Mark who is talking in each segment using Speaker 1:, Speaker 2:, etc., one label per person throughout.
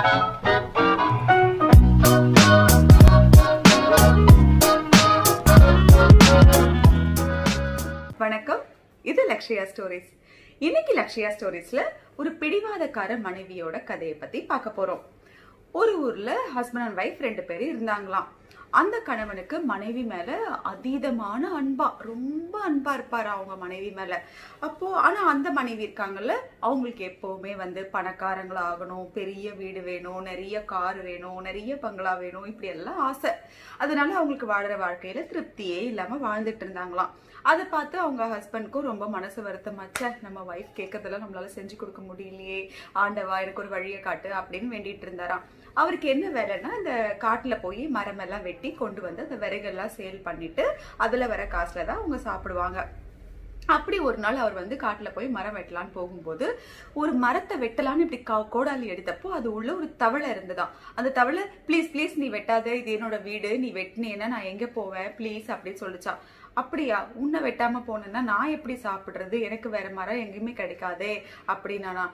Speaker 1: வணக்கம் இது லக்ஷயா ஸ்டோரிஸ் இன்னைக்கு லக்ஷயா ஸ்டோரிஸ்ல ஒரு பிடிவாதக்கார மனைவியோட கதையை பத்தி பார்க்க போறோம் ஒரு ஊர்ல ஹஸ்பண்ட் அண்ட் ஒய்ஃப் ரெண்டு பேரும் இருந்தாங்களாம் அந்த கணவனுக்கு மனைவி மேல அதீதமான அன்பா ரொம்ப அன்பா இருப்பாரு அவங்க மனைவி மேல அப்போ ஆனா அந்த மனைவி இருக்காங்கல்ல அவங்களுக்கு எப்பவுமே வந்து பணக்காரங்களா ஆகணும் பெரிய வீடு வேணும் நிறைய கார் வேணும் நிறைய பங்களா வேணும் இப்படி எல்லாம் ஆசை அதனால அவங்களுக்கு வாழற வாழ்க்கையில திருப்தியே இல்லாம வாழ்ந்துட்டு இருந்தாங்களாம் அதை பார்த்து அவங்க ஹஸ்பண்ட்க்கும் ரொம்ப மனசு வருத்தமாச்ச நம்ம ஒய்ஃப் கேட்கறதெல்லாம் நம்மளால செஞ்சு கொடுக்க முடியலையே ஆண்டவா எனக்கு ஒரு வழியை காட்டு அப்படின்னு வேண்டிட்டு இருந்தாராம் அவருக்கு என்ன வேலைன்னா இந்த காட்டுல போய் மரம் எல்லாம் வெட்டி கொண்டு வந்து அந்த விறகெல்லாம் சேல் பண்ணிட்டு அதுல வர காசுல தான் அவங்க சாப்பிடுவாங்க அப்படி ஒரு நாள் அவர் வந்து காட்டுல போய் மரம் வெட்டலான்னு போகும்போது ஒரு மரத்தை வெட்டலான்னு இப்படி கா- கோடாலி எடுத்தப்போ அது உள்ள ஒரு தவளை இருந்ததாம் அந்த தவளை ப்ளீஸ் ப்ளீஸ் நீ வெட்டாத இது என்னோட வீடு நீ வெட்டினேன்னா நான் எங்க போவேன் ப்ளீஸ் அப்படின்னு சொல்லிச்சான் அப்படியா உன்னை வெட்டாம போனேன்னா நான் எப்படி சாப்பிடுறது எனக்கு வேற மரம் எங்கேயுமே கிடைக்காதே அப்படின்னா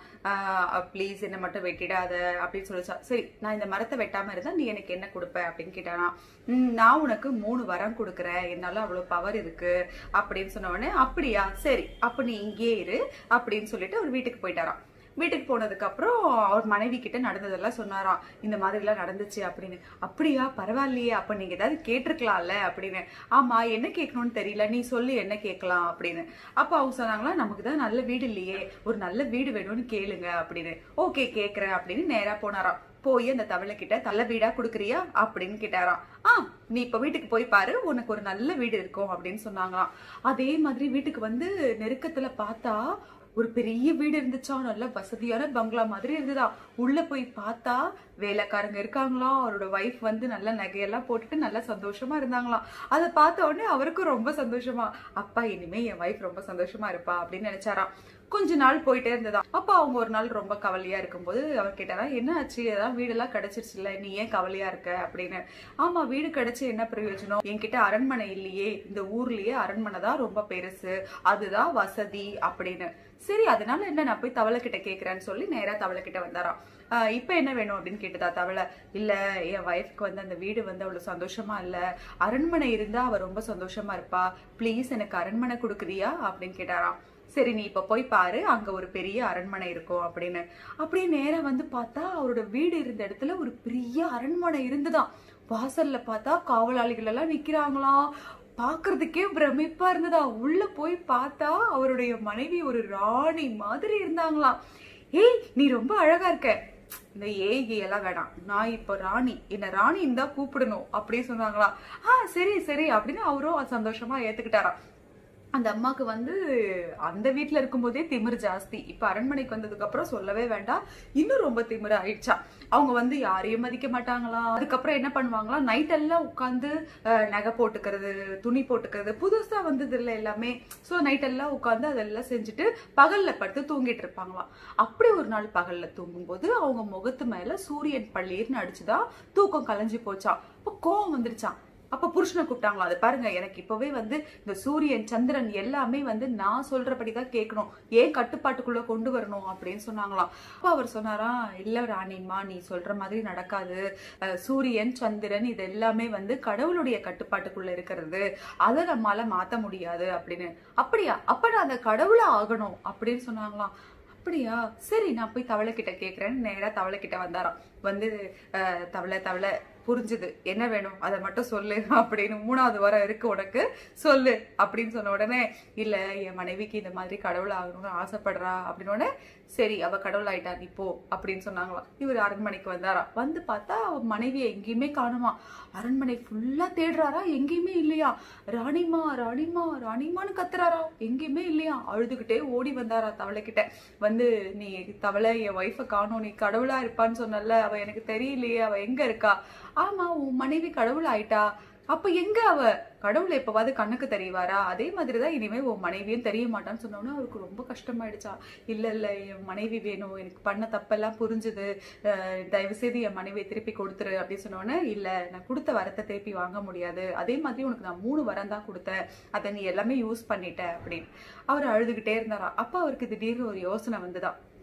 Speaker 1: ப்ளீஸ் என்னை மட்டும் வெட்டிடாத அப்படின்னு சொல்லிச்சா சரி நான் இந்த மரத்தை வெட்டாம இருந்தா நீ எனக்கு என்ன கொடுப்ப அப்படின்னு கேட்டானா "ம், நான் உனக்கு மூணு வரம் கொடுக்குறேன் என்னால அவ்வளவு பவர் இருக்கு அப்படின்னு சொன்ன உடனே அப்படியா சரி அப்ப நீ இங்கேயே இரு அப்படின்னு சொல்லிட்டு அவர் வீட்டுக்கு போயிட்டாராம் வீட்டுக்கு போனதுக்கு அப்புறம் அவர் மனைவி கிட்ட நடந்ததெல்லாம் சொன்னாராம் இந்த மாதிரி எல்லாம் நடந்துச்சு அப்படின்னு அப்படியா பரவாயில்லையே அப்ப நீங்க ஏதாவது கேட்டிருக்கலாம்ல அப்படின்னு ஆமா என்ன கேட்கணும்னு தெரியல நீ சொல்லி என்ன கேட்கலாம் அப்படின்னு அப்ப அவங்க சொன்னாங்களா நமக்கு தான் நல்ல வீடு இல்லையே ஒரு நல்ல வீடு வேணும்னு கேளுங்க அப்படின்னு ஓகே கேக்குறேன் அப்படின்னு நேரா போனாராம் போய் அந்த தவளை கிட்ட தள்ள வீடா குடுக்குறியா அப்படின்னு கேட்டாராம் ஆ நீ இப்ப வீட்டுக்கு போய் பாரு உனக்கு ஒரு நல்ல வீடு இருக்கும் அப்படின்னு சொன்னாங்களாம் அதே மாதிரி வீட்டுக்கு வந்து நெருக்கத்துல பார்த்தா ஒரு பெரிய வீடு இருந்துச்சா நல்ல வசதியான பங்களா மாதிரி இருந்ததா உள்ள போய் பார்த்தா வேலைக்காரங்க இருக்காங்களாம் அவரோட ஒய்ஃப் வந்து நல்ல நகையெல்லாம் போட்டுட்டு நல்லா சந்தோஷமா இருந்தாங்களாம் அதை பார்த்த உடனே அவருக்கும் ரொம்ப சந்தோஷமா அப்பா இனிமே என் ஒய்ஃப் ரொம்ப சந்தோஷமா இருப்பா அப்படின்னு நினைச்சாராம் கொஞ்ச நாள் போயிட்டே இருந்ததா அப்ப அவங்க ஒரு நாள் ரொம்ப கவலையா இருக்கும்போது அவர் கேட்டாரா என்ன ஆச்சு ஏதாவது வீடெல்லாம் கிடைச்சிருச்சுல நீ ஏன் கவலையா இருக்க அப்படின்னு ஆமா வீடு கிடைச்சு என்ன பிரயோஜனம் என்கிட்ட அரண்மனை இல்லையே இந்த ஊர்லயே அரண்மனை தான் ரொம்ப பெருசு அதுதான் வசதி அப்படின்னு சரி அதனால என்ன நான் போய் தவளை கிட்ட கேக்குறேன்னு சொல்லி நேரா தவளை கிட்ட வந்தாராம் ஆஹ் இப்ப என்ன வேணும் அப்படின்னு கேட்டதா தவளை இல்ல என் ஒய்ஃப்க்கு வந்து அந்த வீடு வந்து அவ்வளவு சந்தோஷமா இல்ல அரண்மனை இருந்தா அவ ரொம்ப சந்தோஷமா இருப்பா ப்ளீஸ் எனக்கு அரண்மனை கொடுக்குறியா அப்படின்னு கேட்டாராம் சரி நீ இப்ப போய் பாரு அங்க ஒரு பெரிய அரண்மனை இருக்கும் அப்படின்னு அப்படியே நேரா வந்து பார்த்தா அவரோட வீடு இருந்த இடத்துல ஒரு பெரிய அரண்மனை இருந்துதான் வாசல்ல பார்த்தா காவலாளிகள் எல்லாம் நிக்கிறாங்களாம் பாக்குறதுக்கே பிரமிப்பா இருந்ததா உள்ள போய் பார்த்தா அவருடைய மனைவி ஒரு ராணி மாதிரி இருந்தாங்களாம் ஏய் நீ ரொம்ப அழகா இருக்க இந்த ஏகி எல்லாம் வேணாம் நான் இப்ப ராணி என்ன ராணி இருந்தா கூப்பிடணும் அப்படியே சொன்னாங்களா ஆ சரி சரி அப்படின்னு அவரும் சந்தோஷமா ஏத்துக்கிட்டாராம் அந்த அம்மாக்கு வந்து அந்த வீட்ல இருக்கும்போதே திமிரு ஜாஸ்தி இப்ப அரண்மனைக்கு வந்ததுக்கு அப்புறம் சொல்லவே வேண்டாம் இன்னும் ரொம்ப திமிரு ஆயிடுச்சா அவங்க வந்து யாரையும் மதிக்க மாட்டாங்களாம் அதுக்கப்புறம் என்ன பண்ணுவாங்களாம் நைட் எல்லாம் உட்காந்து நகை போட்டுக்கிறது துணி போட்டுக்கிறது புதுசா வந்தது இல்ல எல்லாமே சோ நைட் எல்லாம் உட்காந்து அதெல்லாம் செஞ்சுட்டு பகல்ல படுத்து தூங்கிட்டு இருப்பாங்களாம் அப்படி ஒரு நாள் பகல்ல தூங்கும்போது அவங்க முகத்து மேல சூரியன் பள்ளீர்னு அடிச்சுதான் தூக்கம் கலைஞ்சு போச்சாம் அப்ப கோவம் வந்துருச்சாம் அப்ப புருஷனை கூப்பிட்டாங்களா அது பாருங்க எனக்கு இப்பவே வந்து இந்த சூரியன் சந்திரன் எல்லாமே வந்து நான் சொல்றபடிதான் கேட்கணும் ஏன் கட்டுப்பாட்டுக்குள்ள கொண்டு வரணும் அப்படின்னு சொன்னாங்களாம் அப்ப அவர் சொன்னாரா இல்ல ராணிம்மா நீ சொல்ற மாதிரி நடக்காது அஹ், சூரியன் சந்திரன் இது எல்லாமே வந்து கடவுளுடைய கட்டுப்பாட்டுக்குள்ள இருக்கிறது அதை நம்மால மாத்த முடியாது அப்படின்னு அப்படியா அப்ப நான் அந்த கடவுளா ஆகணும் அப்படின்னு சொன்னாங்களாம் அப்படியா சரி நான் போய் தவளை கிட்ட கேக்குறேன் நேரா தவளை கிட்ட வந்தாராம் வந்து அஹ், தவளை தவளை புரிஞ்சுது என்ன வேணும் அதை மட்டும் சொல்லு அப்படின்னு மூணாவது வாரம் இருக்கு உனக்கு சொல்லு அப்படின்னு சொன்ன உடனே இல்ல என் மனைவிக்கு இந்த மாதிரி கடவுள் ஆகணும்னு ஆசைப்படுறா அப்படின்னு உடனே சரி அவ கடவுள் ஆயிட்டா நீ போ அப்படின்னு சொன்னாங்களாம் இவர் அரண்மனைக்கு வந்தாரா வந்து பார்த்தா அவ மனைவியை எங்கேயுமே காணுமா அரண்மனை ஃபுல்லா தேடுறாரா எங்கேயுமே இல்லையா ராணிமா ராணிமா ராணிமான்னு கத்துறாரா எங்கேயுமே இல்லையா அழுதுகிட்டே ஓடி வந்தாரா தவளை கிட்ட வந்து நீ தவளை என் ஒய்ஃபை காணோம் நீ கடவுளா இருப்பான்னு சொன்னல அவ எனக்கு தெரியலையே அவ எங்க இருக்கா ஆமா உன் மனைவி கடவுள் ஆயிட்டா அப்ப எங்க அவ கடவுள் எப்பவாவது கண்ணுக்கு தெரியவாரா அதே மாதிரிதான் இனிமே உன் மனைவியும் தெரிய மாட்டான்னு சொன்னோன்னா அவருக்கு ரொம்ப கஷ்டமாயிடுச்சா இல்ல இல்ல என் மனைவி வேணும் எனக்கு பண்ண தப்பெல்லாம் புரிஞ்சுது அஹ் தயவு செய்து என் மனைவியை திருப்பி கொடுத்துரு அப்படின்னு சொன்னோன்னே இல்ல நான் கொடுத்த வரத்தை திருப்பி வாங்க முடியாது அதே மாதிரி உனக்கு நான் மூணு வரம் தான் கொடுத்தேன் அதை நீ எல்லாமே யூஸ் பண்ணிட்ட அப்படின்னு அவர் அழுதுகிட்டே இருந்தாரா அப்ப அவருக்கு திடீர்னு ஒரு யோசனை வந்துதான்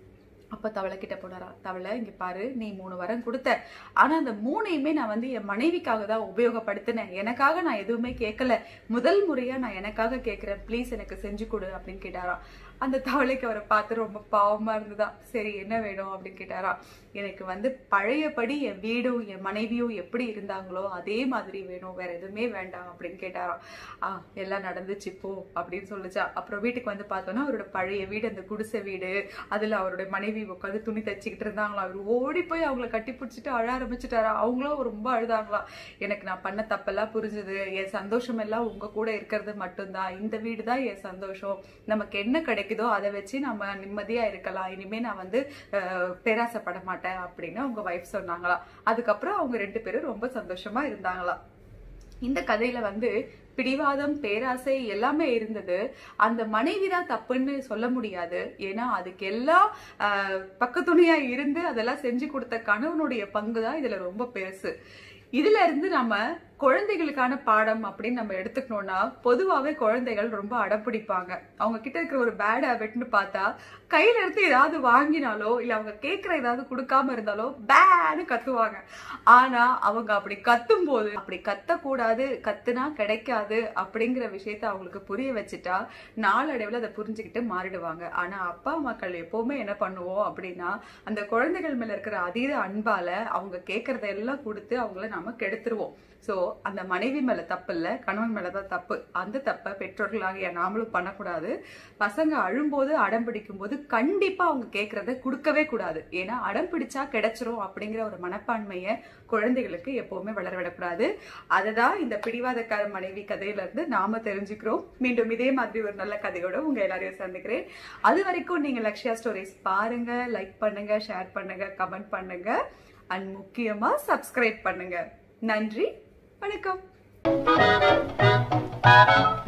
Speaker 1: அப்ப தவளை கிட்ட போனாரா தவளை இங்க பாரு நீ மூணு வரம் கொடுத்த ஆனா அந்த மூணையுமே நான் வந்து என் மனைவிக்காக தான் உபயோகப்படுத்தினேன் எனக்காக நான் எதுவுமே கேட்கல முதல் முறையா நான் எனக்காக கேட்கிறேன் ப்ளீஸ் எனக்கு செஞ்சு கொடு அப்படின்னு கேட்டாராம் அந்த தவளைக்கு அவரை பார்த்து ரொம்ப பாவமா இருந்ததா சரி என்ன வேணும் அப்படின்னு கேட்டாரா எனக்கு வந்து பழையபடி என் வீடும் என் மனைவியும் எப்படி இருந்தாங்களோ அதே மாதிரி வேணும் வேற எதுவுமே வேண்டாம் அப்படின்னு கேட்டாராம் ஆ எல்லாம் நடந்துச்சு போ அப்படின்னு சொல்லுச்சா அப்புறம் வீட்டுக்கு வந்து பார்த்தோன்னா அவரோட பழைய வீடு அந்த குடிசை வீடு அதுல அவருடைய மனைவி உட்காந்து துணி தச்சுக்கிட்டு இருந்தாங்களா அவர் ஓடி போய் அவங்கள கட்டி பிடிச்சிட்டு அழ ஆரம்பிச்சுட்டாரா அவங்களும் ரொம்ப அழுதாங்களாம் எனக்கு நான் பண்ண தப்பெல்லாம் புரிஞ்சுது என் சந்தோஷம் எல்லாம் உங்க கூட இருக்கிறது மட்டும்தான் இந்த வீடு தான் என் சந்தோஷம் நமக்கு என்ன கிடைக்குதோ அதை வச்சு நம்ம நிம்மதியா இருக்கலாம் இனிமே நான் வந்து அஹ், பேராசைப்பட மாட்டேன் அப்படின்னு அவங்க வைஃப் சொன்னாங்களாம் அதுக்கப்புறம் அவங்க ரெண்டு பேரும் ரொம்ப சந்தோஷமா இருந்தாங்களாம் இந்த கதையில வந்து பிடிவாதம் பேராசை எல்லாமே இருந்தது அந்த மனைவி தான் தப்புன்னு சொல்ல முடியாது ஏன்னா அதுக்கு எல்லாம் ஆஹ், பக்கத்துணையா இருந்து அதெல்லாம் செஞ்சு கொடுத்த கணவனுடைய பங்கு தான் இதுல ரொம்ப பெருசு இதுல இருந்து நம்ம குழந்தைகளுக்கான பாடம் அப்படின்னு நம்ம எடுத்துக்கணும்னா பொதுவாகவே குழந்தைகள் ரொம்ப அடப்பிடிப்பாங்க அவங்க கிட்ட இருக்கிற ஒரு பேட் ஹேபிட்னு பார்த்தா கையில இருந்து ஏதாவது வாங்கினாலோ இல்ல அவங்க கேட்கிற ஏதாவது கொடுக்காம இருந்தாலோ பேன்னு கத்துவாங்க ஆனா அவங்க அப்படி கத்தும் போது அப்படி கத்தக்கூடாது கத்துனா கிடைக்காது அப்படிங்கிற விஷயத்த அவங்களுக்கு புரிய வச்சுட்டா நாளடைவுல அதை புரிஞ்சுக்கிட்டு மாறிடுவாங்க ஆனா அப்பா அம்மாக்கள் எப்பவுமே என்ன பண்ணுவோம் அப்படின்னா அந்த குழந்தைகள் மேல இருக்கிற அதீத அன்பால அவங்க கேட்கறதெல்லாம் கொடுத்து அவங்கள நம்ம கெடுத்துருவோம் சோ அந்த மனைவி மேல தப்பு இல்ல கணவன் மேலதான் தப்பு அந்த தப்பை பெற்றோர்களாகிய நாமளும் பண்ணக்கூடாது பசங்க அழும்போது அடம் பிடிக்கும் போது கண்டிப்பா அவங்க கேட்கறத கொடுக்கவே கூடாது ஏன்னா அடம் பிடிச்சா கிடைச்சிரும் அப்படிங்கிற ஒரு மனப்பான்மையை குழந்தைகளுக்கு எப்பவுமே வளர விடக்கூடாது அதுதான் இந்த பிடிவாதக்கார மனைவி கதையில இருந்து நாம தெரிஞ்சுக்கிறோம் மீண்டும் இதே மாதிரி ஒரு நல்ல கதையோட உங்க எல்லாரையும் சந்திக்கிறேன் அது வரைக்கும் நீங்க லக்ஷ்யா ஸ்டோரிஸ் பாருங்க லைக் பண்ணுங்க ஷேர் பண்ணுங்க கமெண்ட் பண்ணுங்க அண்ட் முக்கியமா சப்ஸ்கிரைப் பண்ணுங்க நன்றி வணக்கம்